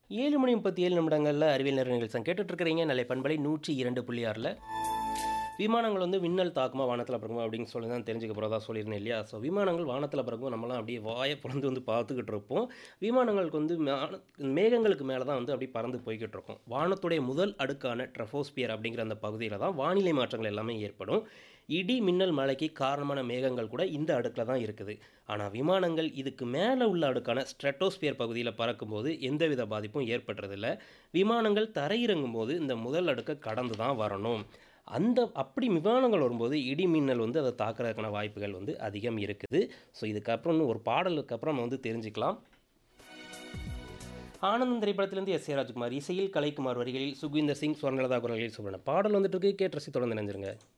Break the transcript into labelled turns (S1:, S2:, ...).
S1: ஏழு மணி முப்பத்தி ஏழு நிமிடங்களில் அறிவியல் நிறுவனங்கள் கேட்டுட்டு இருக்கிறீங்க நிலை பண்பலை நூற்றி இரண்டு புள்ளி ஆறில் விமானங்கள் வந்து விண்ணல் தாக்குமா வானத்தில் பறக்குமா அப்படின்னு சொல்லி தான் தெரிஞ்சுக்க போகிறதா சொல்லியிருந்தேன் இல்லையா ஸோ விமானங்கள் வானத்தில் பறக்கும் நம்மலாம் அப்படியே வாயை பிறந்து வந்து பார்த்துக்கிட்டு இருப்போம் விமானங்களுக்கு வந்து மே- மேகங்களுக்கு மேலே தான் வந்து அப்படியே பறந்து போய்கிட்டு இருக்கும் வானத்துடைய முதல் அடுக்கான ட்ரஃபோஸ்பியர் அப்படிங்கிற அந்த பகுதியில் தான் வானிலை மாற்றங்கள் எல்லாமே ஏற்படும் இடி மின்னல் மழைக்கு காரணமான மேகங்கள் கூட இந்த அடுக்கில் தான் இருக்குது ஆனால் விமானங்கள் இதுக்கு மேலே உள்ள அடுக்கான ஸ்ட்ரெட்டோஸ்பியர் பகுதியில் பறக்கும்போது எந்தவித பாதிப்பும் ஏற்படுறதில்ல விமானங்கள் தரையிறங்கும் போது இந்த முதல் அடுக்கை கடந்து தான் வரணும் அந்த அப்படி விமானங்கள் வரும்போது இடி மின்னல் வந்து அதை தாக்குறதுக்கான வாய்ப்புகள் வந்து அதிகம் இருக்குது ஸோ இதுக்கப்புறம் இன்னும் ஒரு பாடலுக்கு அப்புறம் நம்ம வந்து தெரிஞ்சுக்கலாம் ஆனந்தம் திரைப்படத்திலிருந்து எஸ் ஏ ராஜ்குமார் இசையில் கலைக்குமார் வரிகளில் சுகுந்தர் சிங் சுவர்ணலதா குரல்களில் சொல்லுன பாடல் வந்துட்டு இருக்கு கேட்டு ரசி தொடர்ந்து நினைஞ்சிருங்க